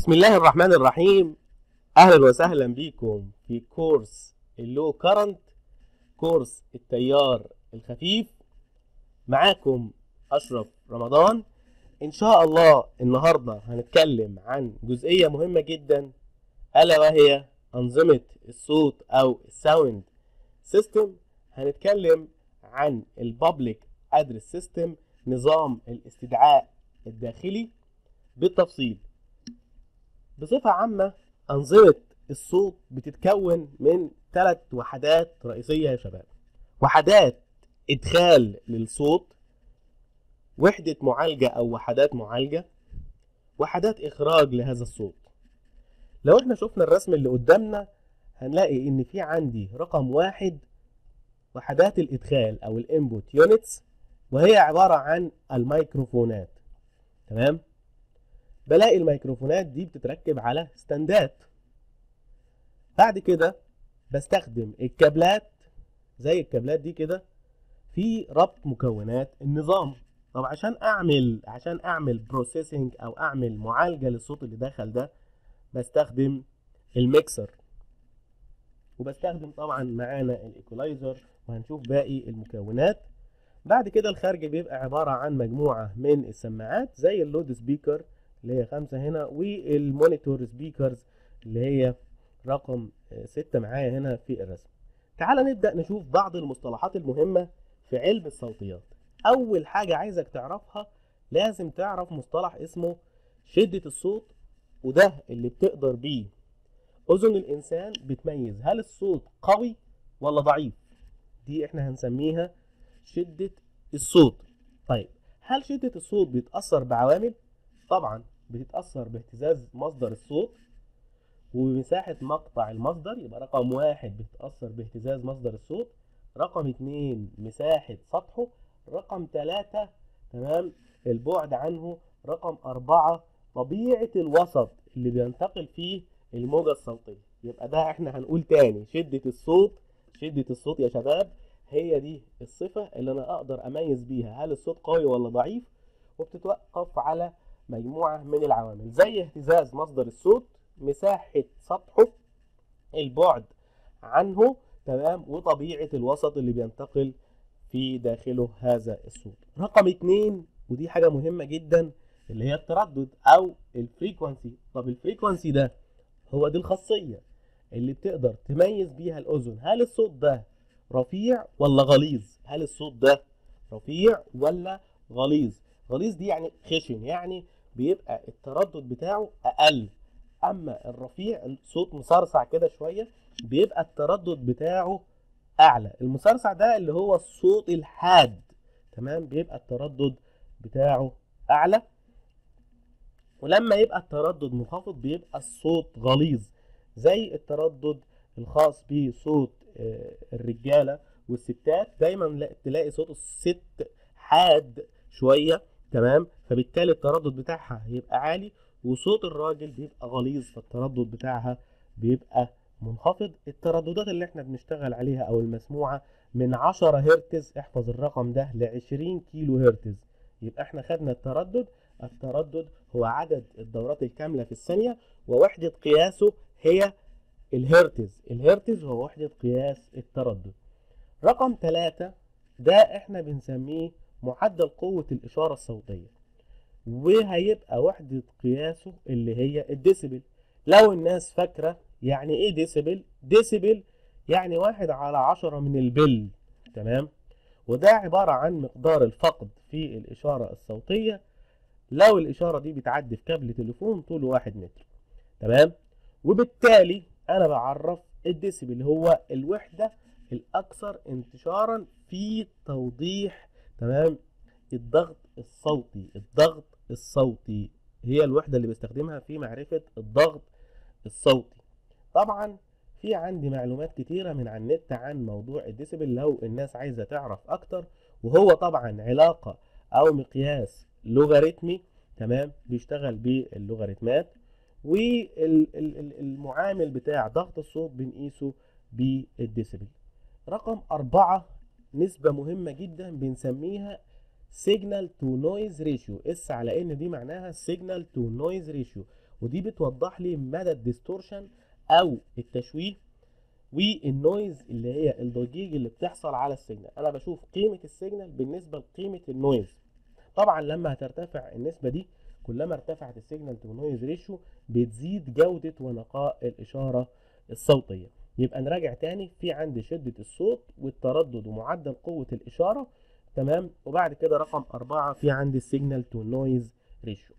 بسم الله الرحمن الرحيم اهلا وسهلا بيكم في كورس اللو كارنت كورس التيار الخفيف معاكم اشرف رمضان ان شاء الله النهارده هنتكلم عن جزئيه مهمه جدا الا وهي انظمه الصوت او الساوند سيستم هنتكلم عن البابليك ادرس سيستم نظام الاستدعاء الداخلي بالتفصيل بصفة عامة أنظمة الصوت بتتكون من ثلاث وحدات رئيسية يا شباب وحدات إدخال للصوت وحدة معالجة أو وحدات معالجة وحدات إخراج لهذا الصوت لو احنا شفنا الرسم اللي قدامنا هنلاقي إن في عندي رقم واحد وحدات الإدخال أو الإنبوت يونتس وهي عبارة عن الميكروفونات تمام بلاقي الميكروفونات دي بتتركب على ستاندات بعد كده بستخدم الكابلات زي الكابلات دي كده في ربط مكونات النظام طب عشان اعمل عشان اعمل بروسيسنج او اعمل معالجه للصوت اللي دخل ده بستخدم الميكسر وبستخدم طبعا معانا الايكولايزر وهنشوف باقي المكونات بعد كده الخارج بيبقى عبارة عن مجموعة من السماعات زي اللود سبيكر اللي هي خمسة هنا والمونيتور سبيكرز اللي هي رقم ستة معايا هنا في الرسم تعال نبدأ نشوف بعض المصطلحات المهمة في علم الصوتيات أول حاجة عايزك تعرفها لازم تعرف مصطلح اسمه شدة الصوت وده اللي بتقدر بيه أذن الإنسان بتميز هل الصوت قوي ولا ضعيف دي احنا هنسميها شدة الصوت طيب هل شدة الصوت بيتأثر بعوامل؟ طبعا بتتأثر باهتزاز مصدر الصوت ومساحة مقطع المصدر يبقى رقم واحد بتتأثر باهتزاز مصدر الصوت رقم اتنين مساحة سطحه رقم تلاتة تمام البعد عنه رقم أربعة طبيعة الوسط اللي بينتقل فيه الموجة الصوتية يبقى ده احنا هنقول تاني شدة الصوت شدة الصوت يا شباب هي دي الصفة اللي أنا أقدر أميز بيها هل الصوت قوي ولا ضعيف وبتتوقف على مجموعة من العوامل زي اهتزاز مصدر الصوت مساحة سطحه البعد عنه تمام وطبيعة الوسط اللي بينتقل في داخله هذا الصوت رقم اتنين ودي حاجة مهمة جدا اللي هي التردد أو الفريكونسي طب الفريكونسي ده هو دي الخاصية اللي بتقدر تميز بيها الأذن هل الصوت ده رفيع ولا غليظ هل الصوت ده رفيع ولا غليظ غليظ دي يعني خشن يعني بيبقى التردد بتاعه اقل اما الرفيع الصوت مصرصع كده شويه بيبقى التردد بتاعه اعلى المصرصع ده اللي هو الصوت الحاد تمام بيبقى التردد بتاعه اعلى ولما يبقى التردد منخفض بيبقى الصوت غليظ زي التردد الخاص بصوت الرجاله والستات دايما تلاقي صوت الست حاد شويه تمام فبالتالي التردد بتاعها هيبقى عالي وصوت الراجل بيبقى غليظ فالتردد بتاعها بيبقى منخفض الترددات اللي احنا بنشتغل عليها او المسموعه من 10 هرتز احفظ الرقم ده ل 20 كيلو هرتز يبقى احنا خدنا التردد التردد هو عدد الدورات الكامله في الثانيه ووحده قياسه هي الهرتز الهرتز هو وحدة قياس التردد رقم ثلاثة ده احنا بنسميه معدل قوة الإشارة الصوتية وهيبقى وحدة قياسه اللي هي الديسيبل لو الناس فاكرة يعني ايه ديسيبل ديسيبل يعني واحد على عشرة من البل تمام وده عبارة عن مقدار الفقد في الإشارة الصوتية لو الإشارة دي بتعدي في كابل تليفون طوله واحد متر تمام وبالتالي انا بعرف الديسيبل اللي هو الوحده الاكثر انتشارا في توضيح تمام الضغط الصوتي الضغط الصوتي هي الوحده اللي بستخدمها في معرفه الضغط الصوتي طبعا في عندي معلومات كتيرة من على النت عن موضوع الديسيبل لو الناس عايزة تعرف أكتر وهو طبعا علاقة أو مقياس لوغاريتمي تمام بيشتغل باللوغاريتمات والمعامل بتاع ضغط الصوت بنقيسه بالديسيبل رقم أربعة نسبة مهمة جدا بنسميها signal to noise ratio اس على ان دي معناها signal to noise ratio ودي بتوضح لي مدى الديستورشن او التشويه والنويز اللي هي الضجيج اللي بتحصل على السيجنال انا بشوف قيمه السيجنال بالنسبه لقيمه النويز طبعا لما هترتفع النسبه دي كلما ارتفعت السيجنال تو نويز ريشيو بتزيد جوده ونقاء الاشاره الصوتيه يبقى نراجع تاني في عندي شده الصوت والتردد ومعدل قوه الاشاره تمام وبعد كده رقم أربعة في عندي السيجنال تو نويز ريشيو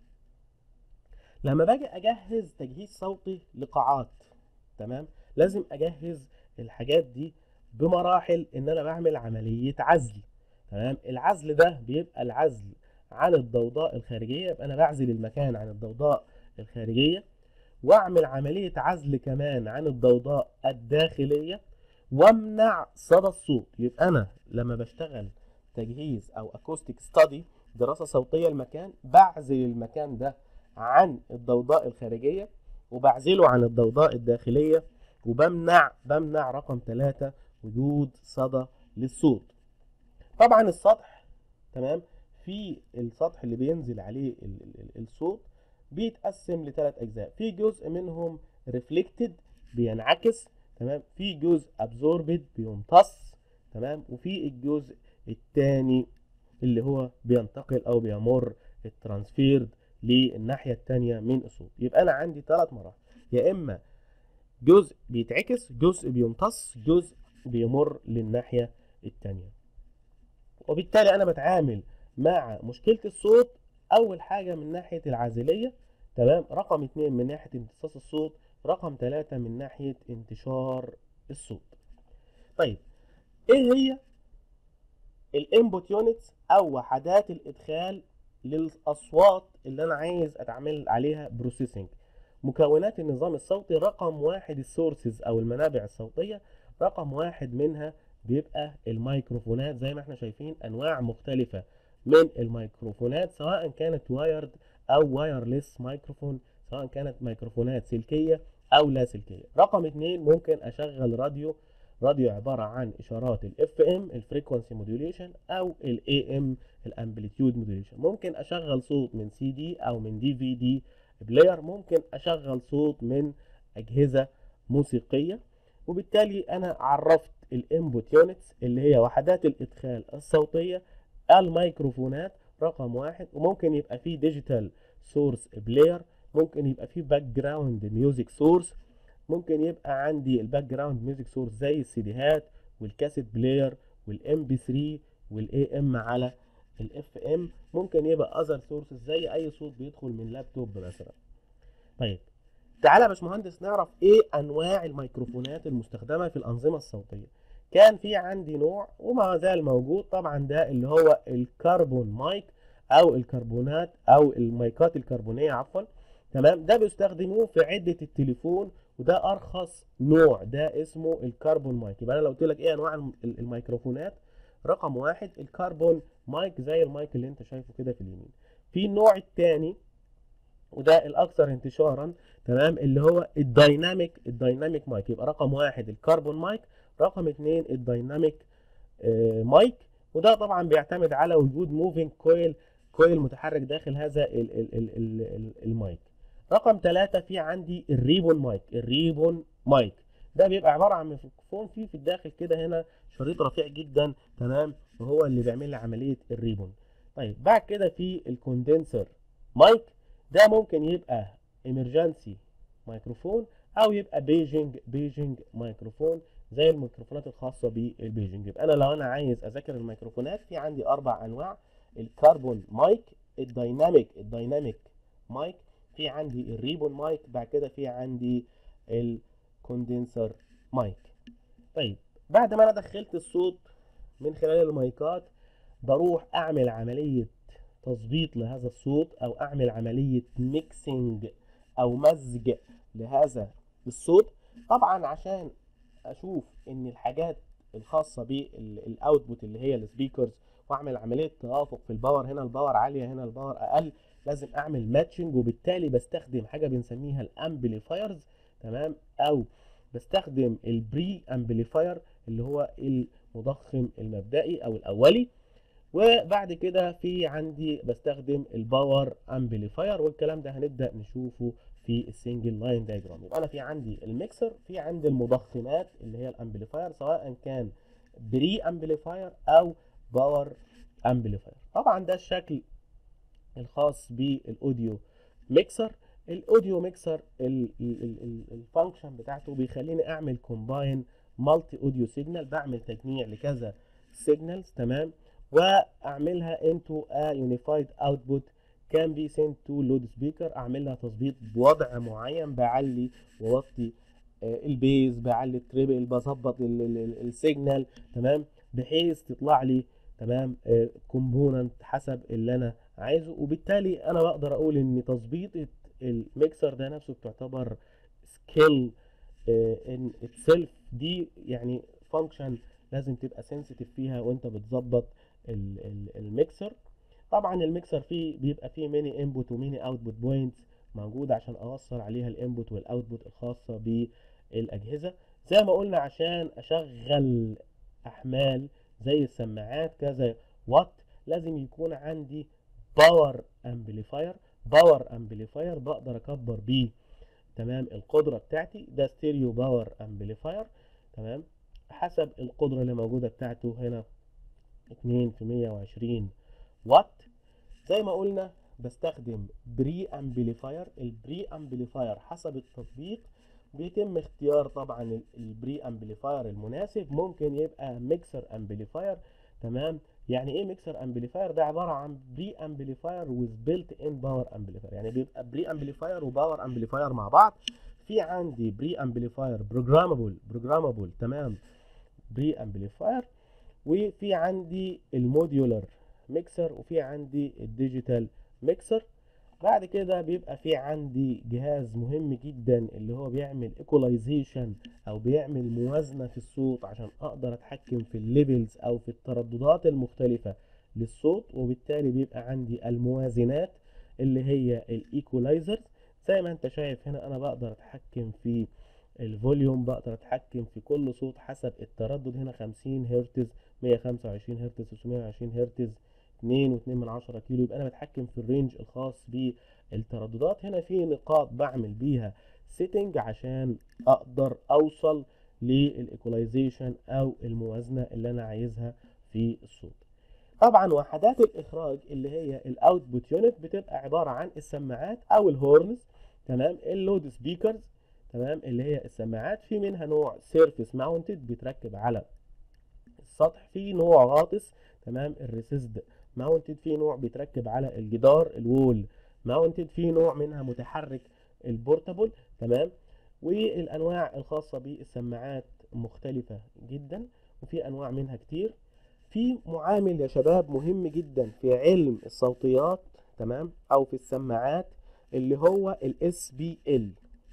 لما باجي اجهز تجهيز صوتي لقاعات تمام لازم اجهز الحاجات دي بمراحل ان انا بعمل عمليه عزل تمام العزل ده بيبقى العزل عن الضوضاء الخارجيه يبقى انا بعزل المكان عن الضوضاء الخارجيه واعمل عمليه عزل كمان عن الضوضاء الداخليه وامنع صدى الصوت يبقى انا لما بشتغل تجهيز او اكوستيك ستادي دراسه صوتيه المكان بعزل المكان ده عن الضوضاء الخارجيه وبعزله عن الضوضاء الداخليه وبمنع بمنع رقم ثلاثة وجود صدى للصوت طبعا السطح تمام في السطح اللي بينزل عليه ال ال الصوت بيتقسم لثلاث اجزاء في جزء منهم ريفلكتد بينعكس تمام في جزء ابزوربد بيمتص تمام وفي الجزء الثاني اللي هو بينتقل او بيمر الترانسفيرد للناحيه الثانيه من الصوت يبقى انا عندي ثلاث مراحل يا اما جزء بيتعكس جزء بيمتص جزء بيمر للناحيه الثانيه وبالتالي انا بتعامل مع مشكله الصوت اول حاجه من ناحيه العازليه تمام رقم اتنين من ناحيه امتصاص الصوت رقم ثلاثة من ناحيه انتشار الصوت طيب ايه هي الانبوت يونتس او وحدات الادخال للاصوات اللي انا عايز اتعمل عليها بروسيسنج مكونات النظام الصوتي رقم واحد السورسز او المنابع الصوتيه رقم واحد منها بيبقى الميكروفونات زي ما احنا شايفين انواع مختلفه من الميكروفونات سواء كانت وايرد او وايرلس ميكروفون سواء كانت ميكروفونات سلكيه او لا سلكيه رقم اتنين ممكن اشغل راديو راديو عباره عن اشارات الاف ام الفريكونسي موديوليشن او الاي ام الامبليتيود موديوليشن ممكن اشغل صوت من سي دي او من دي في دي بلاير ممكن اشغل صوت من اجهزه موسيقيه وبالتالي انا عرفت الانبوت يونتس اللي هي وحدات الادخال الصوتيه الميكروفونات رقم واحد وممكن يبقى فيه ديجيتال سورس بلاير ممكن يبقى فيه باك جراوند ميوزك سورس ممكن يبقى عندي الباك جراوند ميوزك سورس زي السيديهات والكاسيت بلاير والام بي 3 والاي ام على الاف ام ممكن يبقى اذر سورسز زي اي صوت بيدخل من لابتوب مثلا طيب تعالى يا باشمهندس نعرف ايه انواع الميكروفونات المستخدمه في الانظمه الصوتيه كان في عندي نوع وما زال موجود طبعا ده اللي هو الكربون مايك او الكربونات او المايكات الكربونيه عفوا تمام ده بيستخدموه في عده التليفون وده ارخص نوع ده اسمه الكربون مايك يبقى انا لو قلت لك ايه انواع الميكروفونات رقم واحد الكربون مايك زي المايك اللي انت شايفه كده في اليمين في النوع الثاني وده الاكثر انتشارا تمام اللي هو الدايناميك الدايناميك مايك يبقى رقم واحد الكربون مايك رقم اثنين الدايناميك آه مايك وده طبعا بيعتمد على وجود موفينج كويل كويل متحرك داخل هذا ال ال ال ال ال المايك رقم ثلاثة في عندي الريبون مايك الريبون مايك ده بيبقى عبارة عن ميكروفون فيه في الداخل كده هنا شريط رفيع جدا تمام وهو اللي بيعمل لي عملية الريبون طيب بعد كده في الكوندنسر مايك ده ممكن يبقى امرجنسي ميكروفون او يبقى بيجنج بيجنج ميكروفون زي الميكروفونات الخاصه بالبيجنج يبقى انا لو انا عايز اذاكر الميكروفونات في عندي اربع انواع الكربون مايك الدايناميك الدايناميك مايك في عندي الريبون مايك بعد كده في عندي الكوندنسر مايك طيب بعد ما انا دخلت الصوت من خلال المايكات بروح اعمل عمليه تظبيط لهذا الصوت او اعمل عمليه ميكسينج او مزج لهذا الصوت طبعا عشان اشوف ان الحاجات الخاصه بالاوتبوت اللي هي السبيكرز واعمل عمليه توافق في الباور هنا الباور عاليه هنا الباور اقل لازم اعمل ماتشنج وبالتالي بستخدم حاجه بنسميها الامبليفايرز تمام او بستخدم البري امبليفاير اللي هو المضخم المبدئي او الاولي وبعد كده في عندي بستخدم الباور امبليفاير والكلام ده هنبدا نشوفه في السنجل لاين دايجرام يبقى انا في عندي الميكسر في عندي المضخمات اللي هي الامبليفاير سواء كان بري امبليفاير او باور امبليفاير طبعا ده الشكل الخاص بالاوديو ميكسر الاوديو ميكسر الفانكشن بتاعته بيخليني اعمل كومباين مالتي اوديو سيجنال بعمل تجميع لكذا سيجنالز تمام واعملها انتو ا يونيفايد اوتبوت كان بي سنت تو لود سبيكر اعمل لها تظبيط بوضع معين بعلي ووطي البيز بعلي التريبل بظبط السيجنال تمام بحيث تطلع لي تمام كومبوننت حسب اللي انا عايزه وبالتالي انا بقدر اقول ان تظبيطه الميكسر ده نفسه بتعتبر سكيل ان اتسيلف دي يعني فانكشن لازم تبقى سنسيتيف فيها وانت بتظبط الميكسر طبعا الميكسر فيه بيبقى فيه ميني انبوت وميني اوتبوت بوينتس موجوده عشان اوصل عليها الانبوت والاوتبوت الخاصه بالاجهزه زي ما قلنا عشان اشغل احمال زي السماعات كذا وات لازم يكون عندي باور امبليفاير باور امبليفاير بقدر اكبر بيه تمام القدره بتاعتي ده ستيريو باور امبليفاير تمام حسب القدره اللي موجوده بتاعته هنا 2 في 120 وات زي ما قلنا بستخدم بري امبليفاير البري امبليفاير حسب التطبيق بيتم اختيار طبعا البري امبليفاير المناسب ممكن يبقى ميكسر امبليفاير تمام يعني ايه ميكسر امبليفاير ده عباره عن بري امبليفاير ويز بيلت ان باور امبليفاير يعني بيبقى بري امبليفاير وباور امبليفاير مع بعض في عندي بري امبليفاير بروجرامبل بروجرامبل تمام بري امبليفاير وفي عندي الموديولر ميكسر وفي عندي الديجيتال ميكسر بعد كده بيبقى في عندي جهاز مهم جدا اللي هو بيعمل ايكولايزيشن او بيعمل موازنه في الصوت عشان اقدر اتحكم في الليفلز او في الترددات المختلفه للصوت وبالتالي بيبقى عندي الموازنات اللي هي الايكولايزرز زي ما انت شايف هنا انا بقدر اتحكم في الفوليوم بقدر اتحكم في كل صوت حسب التردد هنا 50 هرتز 125 هرتز 620 هرتز 2 و2 من 10 كيلو يبقى انا بتحكم في الرينج الخاص بالترددات هنا في نقاط بعمل بيها سيتنج عشان اقدر اوصل للايكولايزيشن او الموازنه اللي انا عايزها في الصوت طبعا وحدات الاخراج اللي هي الاوتبوت يونت بتبقى عباره عن السماعات او الهورنز تمام اللود سبيكرز تمام اللي هي السماعات في منها نوع سيرفيس ماونتد بيتركب على السطح في نوع غاطس تمام الريسيسد ماونتد في نوع بيتركب على الجدار الوول ماونتد في نوع منها متحرك البورتابل تمام والانواع الخاصه بالسماعات مختلفه جدا وفي انواع منها كتير في معامل يا شباب مهم جدا في علم الصوتيات تمام او في السماعات اللي هو الاس بي ال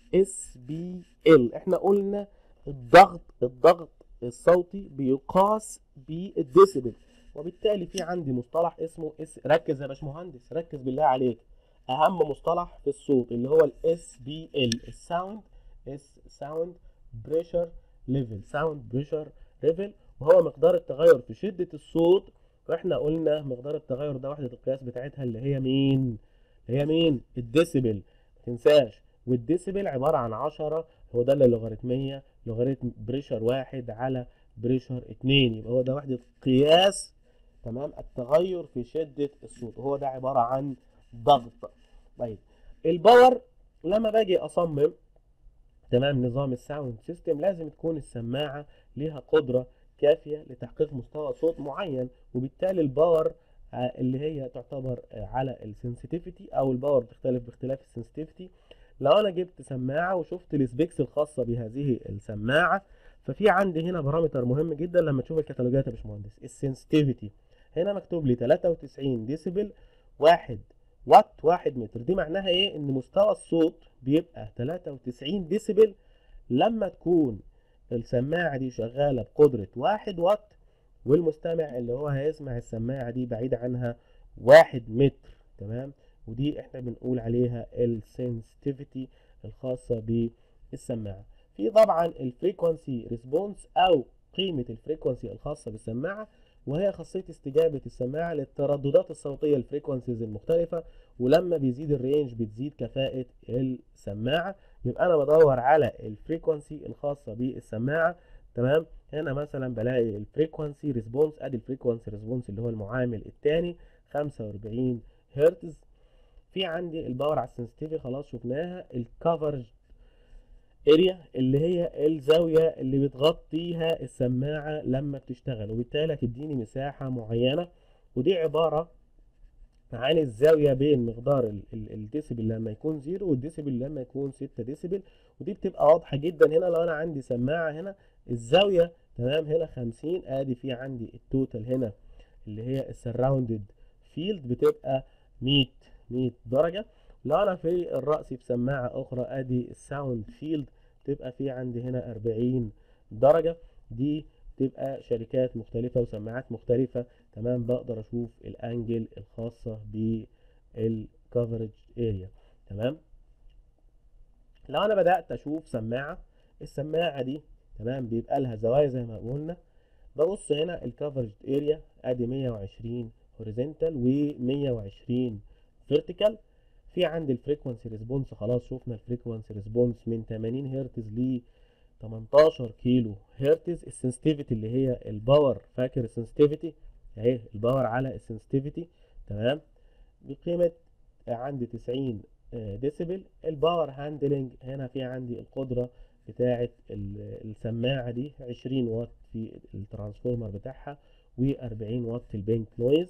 اس بي ال احنا قلنا الضغط الضغط الصوتي بيقاس بالديسيبل وبالتالي في عندي مصطلح اسمه اس ركز يا باشمهندس ركز بالله عليك اهم مصطلح في الصوت اللي هو الاس بي ال الساوند اس ساوند بريشر ليفل ساوند بريشر ليفل وهو مقدار التغير في شدة الصوت واحنا قلنا مقدار التغير ده وحدة القياس بتاعتها اللي هي مين اللي هي مين الديسيبل ما تنساش والديسيبل عبارة عن 10 هو ده اللوغاريتمية لوغاريتم بريشر واحد على بريشر اتنين يبقى هو ده وحدة قياس تمام التغير في شدة الصوت وهو ده عبارة عن ضغط طيب الباور لما باجي اصمم تمام نظام الساوند سيستم لازم تكون السماعة ليها قدرة كافية لتحقيق مستوى صوت معين وبالتالي الباور اللي هي تعتبر على السنسيتيفيتي او الباور بتختلف باختلاف السنسيتيفيتي لو انا جبت سماعة وشفت السبيكس الخاصة بهذه السماعة ففي عندي هنا بارامتر مهم جدا لما تشوف الكتالوجات يا باشمهندس السنسيتيفيتي هنا مكتوب لي 93 ديسيبل واحد وات واحد متر دي معناها ايه ان مستوى الصوت بيبقى 93 ديسيبل لما تكون السماعة دي شغالة بقدرة واحد وات والمستمع اللي هو هيسمع السماعة دي بعيد عنها واحد متر تمام ودي احنا بنقول عليها السنسيتيفيتي الخاصة بالسماعة في طبعا الفريكونسي ريسبونس او قيمة الفريكونسي الخاصة بالسماعة وهي خاصيه استجابه السماعه للترددات الصوتيه الفريكونسيز المختلفه ولما بيزيد الرينج بتزيد كفاءه السماعه يبقى انا بدور على الفريكونسي الخاصه بالسماعه تمام هنا مثلا بلاقي الفريكونسي ريسبونس ادي الفريكونسي ريسبونس اللي هو المعامل الثاني 45 هرتز في عندي الباور على السنسيتيفي خلاص شفناها الكفرج اريا اللي هي الزاويه اللي بتغطيها السماعه لما بتشتغل وبالتالي هتديني مساحه معينه ودي عباره عن الزاويه بين مقدار الديسيبل لما يكون زيرو والديسيبل لما يكون 6 ديسيبل ودي بتبقى واضحه جدا هنا لو انا عندي سماعه هنا الزاويه تمام هنا 50 ادي في عندي التوتال هنا اللي هي السراوندد فيلد بتبقى 100 100 درجه لو انا في الرأس بسماعة اخرى ادي الساوند فيلد تبقى في عندي هنا 40 درجة دي تبقى شركات مختلفة وسماعات مختلفة تمام بقدر اشوف الانجل الخاصة بالكفرج اريا تمام لو انا بدأت اشوف سماعة السماعة دي تمام بيبقى لها زوايا زي ما قلنا ببص هنا الكفرج اريا ادي 120 هوريزونتال و120 فيرتيكال في عندي الفريكونسي ريسبونس خلاص شفنا الفريكونسي ريسبونس من 80 هرتز ل 18 كيلو هرتز السنسيتيفيتي اللي هي الباور فاكر السنسيتيفيتي اهي الباور على السنسيتيفيتي تمام بقيمه عندي 90 ديسيبل الباور هاندلنج هنا في عندي القدره بتاعه السماعه دي 20 واط في الترانسفورمر بتاعها و40 واط البنك نويز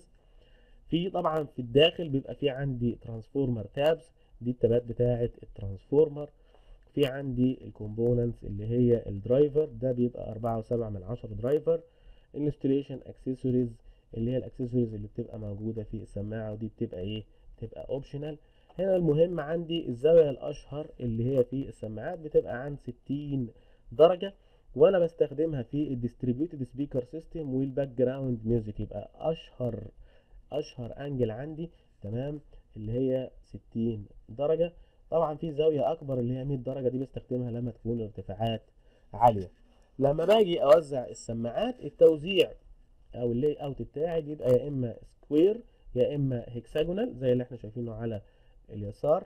في طبعا في الداخل بيبقى في عندي ترانسفورمر تابز دي التابات بتاعه الترانسفورمر في عندي الكومبوننتس اللي هي الدرايفر ده بيبقى أربعة وسبعة من عشرة درايفر الانستليشن اكسسوارز اللي هي الاكسسوارز اللي بتبقى موجودة في السماعة ودي بتبقى ايه بتبقى اوبشنال هنا المهم عندي الزاوية الأشهر اللي هي في السماعات بتبقى عن 60 درجة وانا بستخدمها في الديستريبيوتد سبيكر سيستم والباك جراوند ميوزك يبقى اشهر اشهر انجل عندي تمام اللي هي 60 درجة طبعا في زاوية اكبر اللي هي 100 درجة دي بستخدمها لما تكون ارتفاعات عالية لما باجي اوزع السماعات التوزيع او اللي اوت بتاعي بيبقى يا اما سكوير يا اما هيكساجونال زي اللي احنا شايفينه على اليسار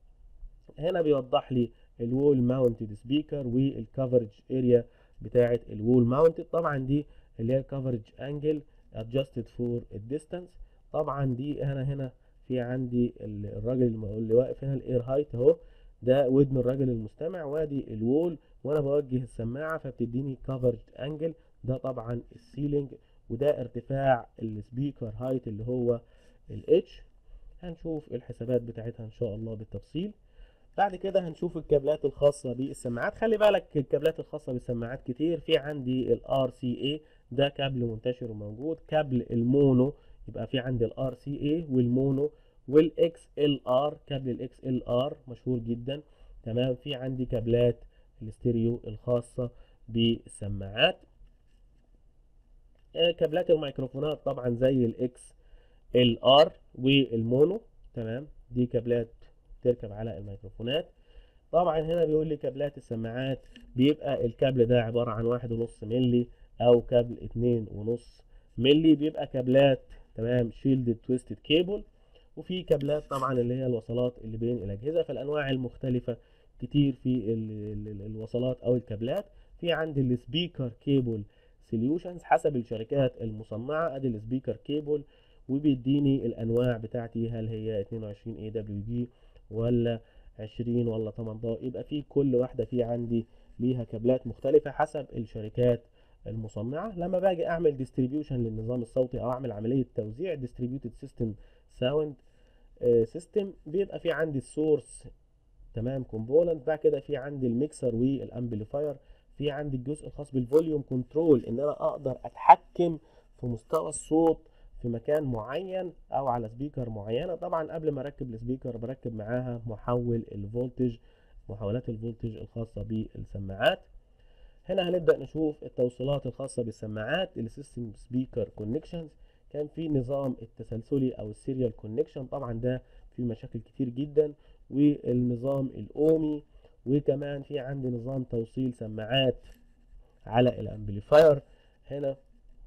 هنا بيوضح لي الوول ماونتد سبيكر والكفرج اريا بتاعه الوول ماونتد طبعا دي اللي هي الكفرج انجل adjusted for الديستانس طبعا دي انا هنا في عندي الراجل اللي واقف هنا الاير هايت اهو ده ودن الراجل المستمع وادي الوول وانا بوجه السماعه فبتديني كفرج انجل ده طبعا السيلينج وده ارتفاع السبيكر هايت اللي هو الاتش هنشوف الحسابات بتاعتها ان شاء الله بالتفصيل بعد كده هنشوف الكابلات الخاصة بالسماعات خلي بالك الكابلات الخاصة بالسماعات كتير في عندي ال RCA ده كابل منتشر وموجود كابل المونو يبقى في عندي ال RCA والمونو وال XLR كابل ال XLR مشهور جدا تمام في عندي كابلات الاستيريو الخاصة بالسماعات آه كابلات الميكروفونات طبعا زي ال XLR والمونو تمام دي كابلات تركب على الميكروفونات طبعا هنا بيقول لي كابلات السماعات بيبقى الكابل ده عبارة عن واحد ونص ملي او كابل اتنين ونص ملي بيبقى كابلات تمام شيلدد تويستد كيبل وفي كابلات طبعا اللي هي الوصلات اللي بين الاجهزه فالانواع المختلفه كتير في ال ال الوصلات او الكابلات في عندي السبيكر كيبل سوليوشنز حسب الشركات المصنعه ادي السبيكر كيبل وبيديني الانواع بتاعتي هل هي 22 اي دبليو جي ولا 20 ولا 18 يبقى في كل واحده في عندي ليها كابلات مختلفه حسب الشركات المصنعه لما باجي اعمل ديستريبيوشن للنظام الصوتي او اعمل عمليه توزيع ديستريبيوتد سيستم ساوند سيستم بيبقى في عندي السورس تمام كومبوننت بعد كده في عندي الميكسر والامبليفاير في عندي الجزء الخاص بالفوليوم كنترول ان انا اقدر اتحكم في مستوى الصوت في مكان معين او على سبيكر معينه طبعا قبل ما اركب السبيكر بركب معاها محول الفولتج محولات الفولتج الخاصه بالسماعات هنا هنبدا نشوف التوصيلات الخاصه بالسماعات السيستم سبيكر كونكشنز كان في نظام التسلسلي او السيريال كونكشن طبعا ده في مشاكل كتير جدا والنظام الاومي وكمان في عندي نظام توصيل سماعات على الامبليفاير هنا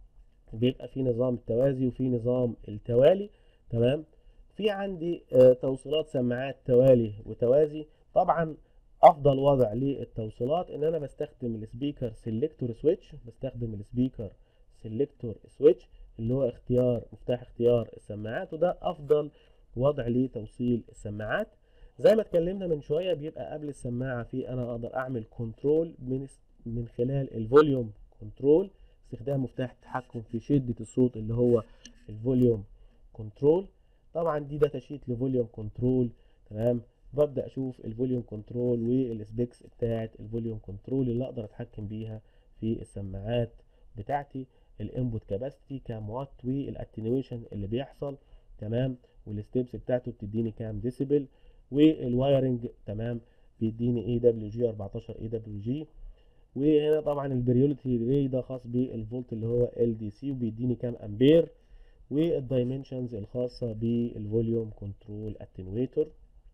بيبقى في نظام التوازي وفي نظام التوالي تمام في عندي آه، توصيلات سماعات توالي وتوازي طبعا افضل وضع للتوصيلات ان انا بستخدم السبيكر سيلكتور سويتش بستخدم السبيكر سيلكتور سويتش اللي هو اختيار مفتاح اختيار السماعات وده افضل وضع لتوصيل السماعات زي ما اتكلمنا من شويه بيبقى قبل السماعه في انا اقدر اعمل كنترول من من خلال الفوليوم كنترول استخدام مفتاح التحكم في شده الصوت اللي هو الفوليوم كنترول طبعا دي داتا شيت لفوليوم كنترول تمام ببدا اشوف الفوليوم كنترول والسبيكس بتاعه الفوليوم كنترول اللي اقدر اتحكم بيها في السماعات بتاعتي الانبوت كاباسيتي كام وات والاتنيويشن اللي بيحصل تمام والستيبس بتاعته بتديني كام ديسيبل والوايرنج تمام بيديني اي دبليو جي 14 اي دبليو جي وهنا طبعا البريولتي ري ده خاص بالفولت اللي هو ال دي سي وبيديني كام امبير والدايمنشنز الخاصه بالفوليوم كنترول اتنويتور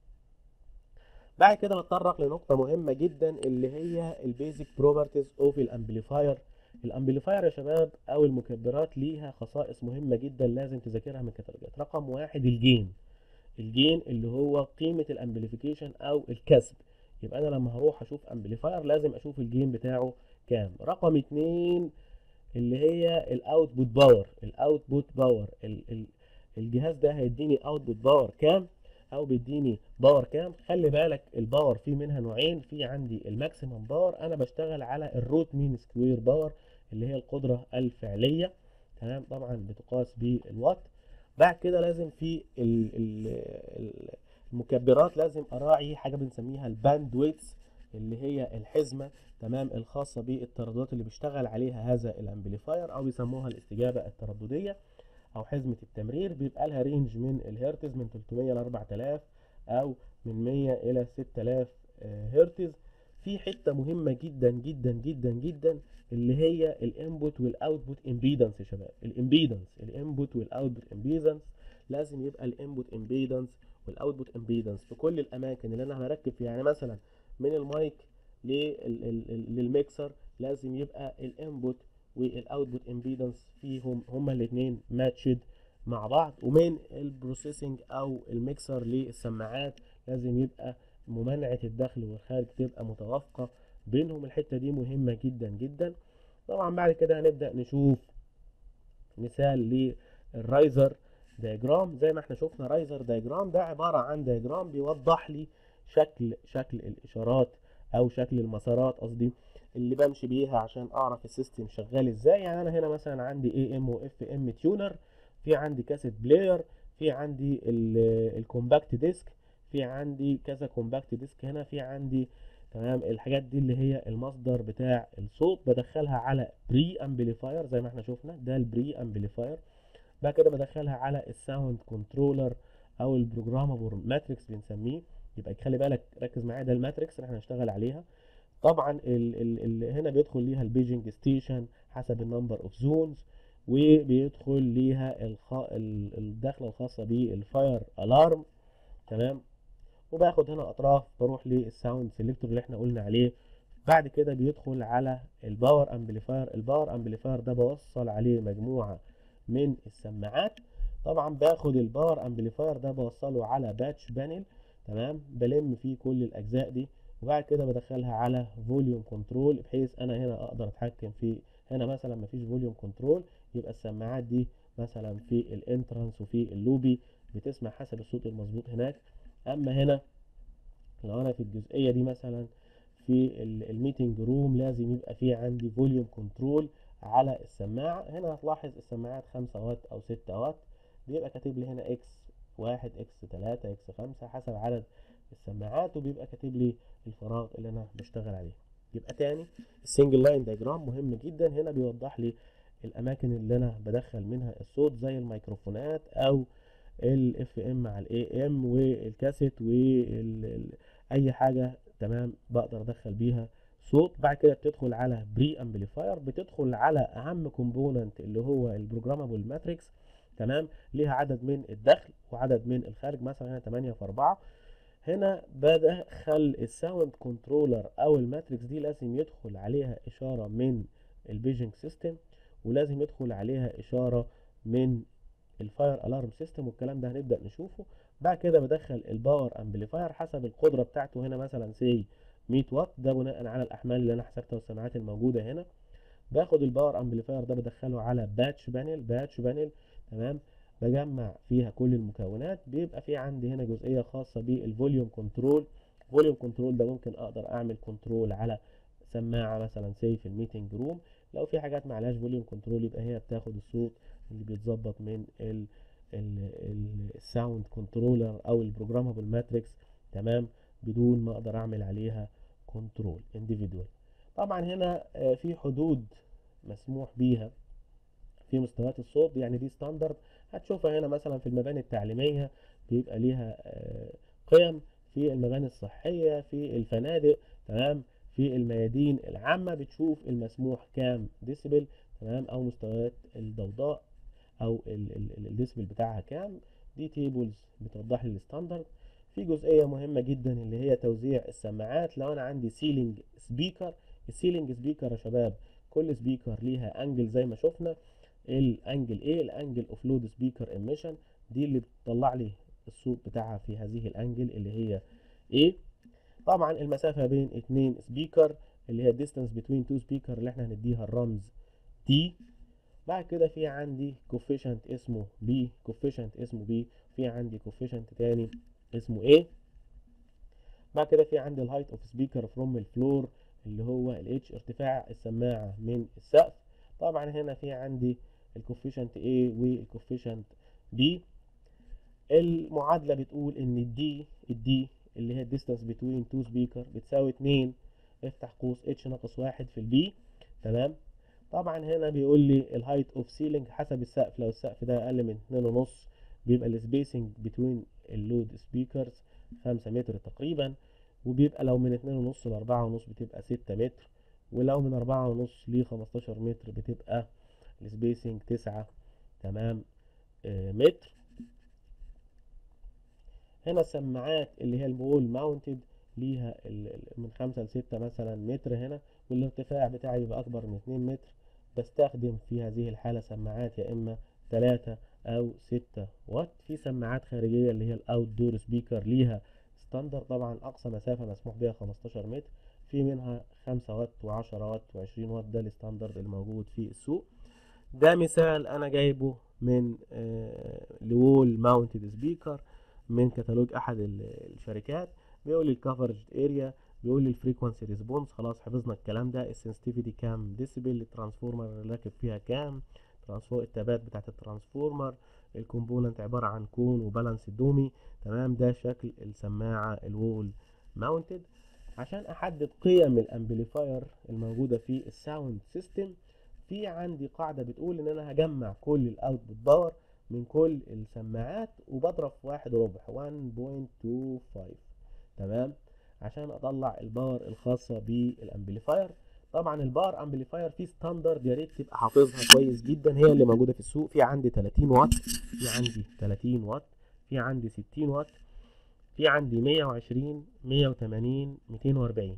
بعد كده بتطرق لنقطة مهمة جدا اللي هي البيزك بروبرتيز اوف الامبليفاير الامبليفاير يا شباب او المكبرات ليها خصائص مهمة جدا لازم تذاكرها من الكتالوجات رقم واحد الجين الجين اللي هو قيمة الامبليفيكيشن او الكسب يبقى انا لما هروح اشوف امبليفاير لازم اشوف الجين بتاعه كام رقم اتنين اللي هي الاوتبوت باور الاوتبوت باور الجهاز ده هيديني اوتبوت باور كام او بيديني باور كام خلي بالك الباور في منها نوعين في عندي الماكسيمم باور انا بشتغل على الروت مين سكوير باور اللي هي القدره الفعليه تمام طبعا بتقاس بالوات بعد كده لازم في ال ال المكبرات لازم اراعي حاجه بنسميها الباند ويتس اللي هي الحزمه تمام الخاصه بالترددات اللي بيشتغل عليها هذا الامبليفاير او بيسموها الاستجابه التردديه او حزمه التمرير بيبقى لها رينج من الهرتز من 300 ل 4000 او من 100 الى 6000 هرتز في حته مهمه جدا جدا جدا جدا اللي هي الانبوت والاوتبوت امبيدنس يا شباب الامبيدنس الانبوت والاوتبوت امبيدنس لازم يبقى الانبوت امبيدنس والاوتبوت امبيدنس في كل الاماكن اللي انا هركب فيها يعني مثلا من المايك للميكسر لازم يبقى الانبوت والاوتبوت امبيدنس فيهم هما الاثنين ماتشد مع بعض ومن البروسيسنج او الميكسر للسماعات لازم يبقى ممانعة الدخل والخارج تبقى متوافقة بينهم الحتة دي مهمة جدا جدا طبعا بعد كده هنبدأ نشوف مثال للرايزر دايجرام زي ما احنا شفنا رايزر دايجرام ده عبارة عن دايجرام بيوضح لي شكل شكل الاشارات او شكل المسارات قصدي اللي بمشي بيها عشان اعرف السيستم شغال ازاي يعني انا هنا مثلا عندي اي ام واف ام تيونر في عندي كاسيت بلاير في عندي الكومباكت ديسك في عندي كذا كومباكت ديسك هنا في عندي تمام الحاجات دي اللي هي المصدر بتاع الصوت بدخلها على بري امبليفاير زي ما احنا شفنا ده البري امبليفاير بعد كده بدخلها على الساوند كنترولر او البروجرامابل ماتريكس بنسميه يبقى خلي بالك ركز معايا ده الماتريكس اللي احنا هنشتغل عليها طبعا ال ال ال هنا بيدخل ليها البيجنج ستيشن حسب النمبر اوف زونز وبيدخل ليها الخ... الدخله الخاصه بالفاير الارم تمام وباخد هنا اطراف بروح للساوند سيلكتور اللي احنا قلنا عليه بعد كده بيدخل على الباور امبليفاير الباور امبليفاير ده بوصل عليه مجموعه من السماعات طبعا باخد الباور امبليفاير ده بوصله على باتش بانل تمام بلم فيه كل الاجزاء دي وبعد كده بدخلها على فوليوم كنترول بحيث انا هنا اقدر اتحكم في هنا مثلا مفيش فوليوم كنترول يبقى السماعات دي مثلا في الانترانس وفي اللوبي بتسمع حسب الصوت المظبوط هناك اما هنا لو انا في الجزئيه دي مثلا في الميتنج روم لازم يبقى في عندي فوليوم كنترول على السماعه هنا هتلاحظ السماعات 5 وات او 6 وات بيبقى كاتب لي هنا اكس واحد اكس تلاتة اكس خمسة حسب عدد السماعات وبيبقى كاتب لي الفراغ اللي انا بشتغل عليه يبقى تاني السنجل لاين دايجرام مهم جدا هنا بيوضح لي الاماكن اللي انا بدخل منها الصوت زي الميكروفونات او الاف ام مع الاي ام والكاسيت واي حاجه تمام بقدر ادخل بيها صوت بعد كده بتدخل على بري امبليفاير بتدخل على اهم كومبوننت اللي هو البروجرامابل ماتريكس تمام ليها عدد من الدخل وعدد من الخارج مثلا هنا 8 في 4 هنا بدخل الساوند كنترولر او الماتريكس دي لازم يدخل عليها اشاره من البيجنج سيستم ولازم يدخل عليها اشاره من الفاير الارم سيستم والكلام ده هنبدا نشوفه بعد كده بدخل الباور امبليفاير حسب القدره بتاعته هنا مثلا سي 100 واط ده بناء على الاحمال اللي انا حسبتها والسماعات الموجوده هنا باخد الباور امبليفاير ده بدخله على باتش بانل باتش بانل تمام بجمع فيها كل المكونات بيبقى في عندي هنا جزئيه خاصه بالفوليوم كنترول فوليوم كنترول ده ممكن اقدر اعمل كنترول على سماعه مثلا سي في الميتنج روم لو في حاجات ما عليهاش فوليوم كنترول يبقى هي بتاخد الصوت اللي بيتظبط من ال الساوند كنترولر او البروجرامبل ماتريكس تمام بدون ما اقدر اعمل عليها كنترول انديفيدوال طبعا هنا في حدود مسموح بيها في مستويات الصوت يعني دي ستاندرد هتشوفها هنا مثلا في المباني التعليميه بيبقى ليها قيم في المباني الصحيه في الفنادق تمام في الميادين العامه بتشوف المسموح كام ديسيبل تمام او مستويات الضوضاء او الديسبل بتاعها كام دي تيبلز بتوضح لي الستاندرد في جزئيه مهمه جدا اللي هي توزيع السماعات لو انا عندي سيلينج سبيكر السيلينج سبيكر يا شباب كل سبيكر ليها انجل زي ما شفنا الانجل ايه الانجل اوف لود سبيكر ايميشن دي اللي بتطلع لي الصوت بتاعها في هذه الانجل اللي هي ايه طبعا المسافه بين اتنين سبيكر اللي هي الديستانس بتوين تو سبيكر اللي احنا هنديها الرمز تي بعد كده في عندي كوفيشنت اسمه بي كوفيشنت اسمه بي في عندي كوفيشنت تاني اسمه ايه بعد كده في عندي الهايت اوف سبيكر فروم الفلور اللي هو الاتش ارتفاع السماعه من السقف طبعا هنا في عندي الكوفيشنت A والكوفيشنت B المعادلة بتقول ان الدي الدي اللي هي الديستانس بتوين تو سبيكر بتساوي 2 افتح قوس اتش ناقص واحد في البي تمام طبعا هنا بيقول لي الهايت اوف سيلينج حسب السقف لو السقف ده اقل من اتنين ونص بيبقى السبيسنج بتوين اللود سبيكرز خمسة متر تقريبا وبيبقى لو من اتنين ونص لأربعة ونص بتبقى ستة متر ولو من أربعة ونص لخمستاشر متر بتبقى السبيسنج تسعة تمام آه متر هنا السماعات اللي هي الوول ماونتد ليها من خمسة لستة مثلا متر هنا والارتفاع بتاعي يبقى أكبر من اتنين متر بستخدم في هذه الحالة سماعات يا إما تلاتة أو ستة وات في سماعات خارجية اللي هي الأوت دور سبيكر ليها ستاندر طبعا أقصى مسافة مسموح بها 15 متر في منها 5 وات و10 وات و20 وات ده الستاندرد الموجود في السوق ده مثال أنا جايبه من لوول ماونتد سبيكر من كتالوج أحد الشركات بيقول لي الكفرج اريا بيقول لي الفريكونسي ريسبونس خلاص حفظنا الكلام ده السنسيتيفيتي كام ديسيبل الترانسفورمر اللي راكب فيها كام ترانسفور التابات بتاعت الترانسفورمر الكومبوننت عبارة عن كون وبالانس دومي تمام ده شكل السماعة الوول ماونتد عشان احدد قيم الامبليفاير الموجودة في الساوند سيستم في عندي قاعدة بتقول ان انا هجمع كل الاوتبوت باور من كل السماعات وبضرب في واحد وربع 1.25 تمام عشان اطلع الباور الخاصة بالامبليفاير طبعا البار امبليفاير فيه ستاندرد يا ريت تبقى حافظها كويس جدا هي اللي موجوده في السوق في عندي 30 واط في عندي 30 واط في عندي 60 واط في عندي 120 180 240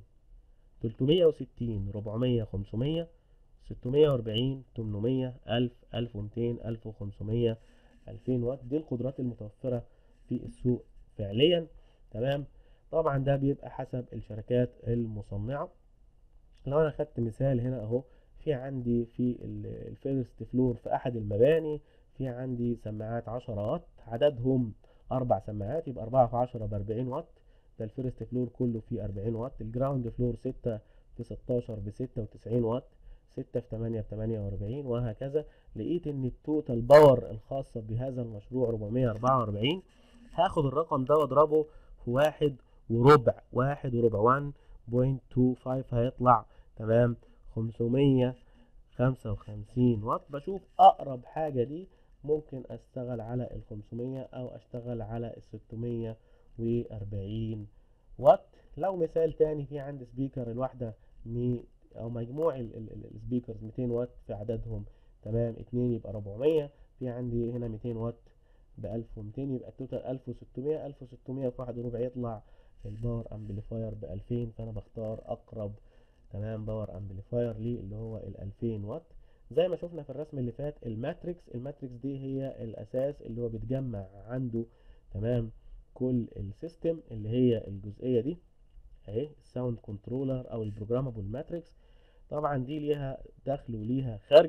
360 400 500 640 800 1000 1200 1500 2000 واط دي القدرات المتوفره في السوق فعليا تمام طبعا ده بيبقى حسب الشركات المصنعه لو انا خدت مثال هنا اهو في عندي في الفيرست فلور في احد المباني في عندي سماعات 10 واط عددهم اربع سماعات يبقى 4 في 10 ب 40 واط ده الفيرست فلور كله فيه 40 واط الجراوند فلور 6 في 16 ب 96 واط 6 في 8 ب 48 وهكذا لقيت ان التوتال باور الخاصة بهذا المشروع 444 هاخد الرقم ده واضربه في واحد وربع واحد وربع 1.25 هيطلع تمام 555 واط بشوف اقرب حاجة دي ممكن اشتغل على ال 500 او اشتغل على ال 640 واط لو مثال تاني في عندي سبيكر الواحدة مي او مجموع السبيكرز 200 واط في عددهم تمام اتنين يبقى 400 في عندي هنا 200 واط ب 1200 يبقى التوتال 1600 1600 في واحد وربع يطلع الباور امبليفاير ب 2000 فانا بختار اقرب تمام باور امبليفاير ليه اللي هو ال 2000 واط زي ما شفنا في الرسم اللي فات الماتريكس الماتريكس دي هي الاساس اللي هو بيتجمع عنده تمام كل السيستم اللي هي الجزئيه دي اهي الساوند كنترولر او البروجرامابل ماتريكس طبعا دي ليها دخل وليها خرج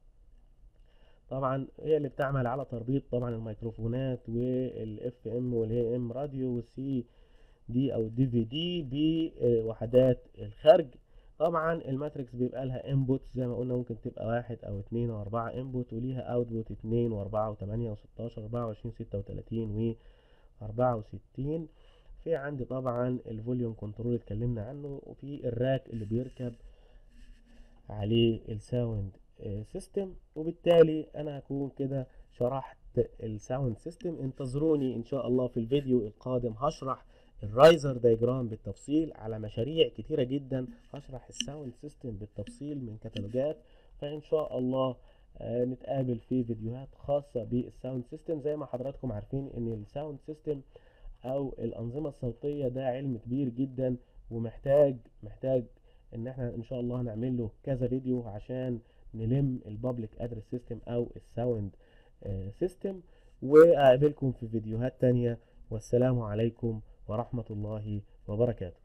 طبعا هي اللي بتعمل على تربيط طبعا الميكروفونات والاف ام والاي ام راديو والسي دي او الدي في دي بوحدات الخرج طبعا الماتريكس بيبقى لها انبوت زي ما قلنا ممكن تبقى واحد او اتنين او اربعة انبوت وليها اوتبوت اتنين واربعة وتمانية وستاشر اربعة وعشرين ستة وتلاتين واربعة وستين في عندي طبعا الفوليوم كنترول اتكلمنا عنه وفي الراك اللي بيركب عليه الساوند سيستم وبالتالي انا هكون كده شرحت الساوند سيستم انتظروني ان شاء الله في الفيديو القادم هشرح الرايزر دايجرام بالتفصيل على مشاريع كتيرة جدا هشرح الساوند سيستم بالتفصيل من كتالوجات فان شاء الله آه نتقابل في فيديوهات خاصة بالساوند سيستم زي ما حضراتكم عارفين ان الساوند سيستم او الانظمة الصوتية ده علم كبير جدا ومحتاج محتاج ان احنا ان شاء الله هنعمل له كذا فيديو عشان نلم البابليك ادرس سيستم او الساوند سيستم واقابلكم في فيديوهات تانية والسلام عليكم ورحمة الله وبركاته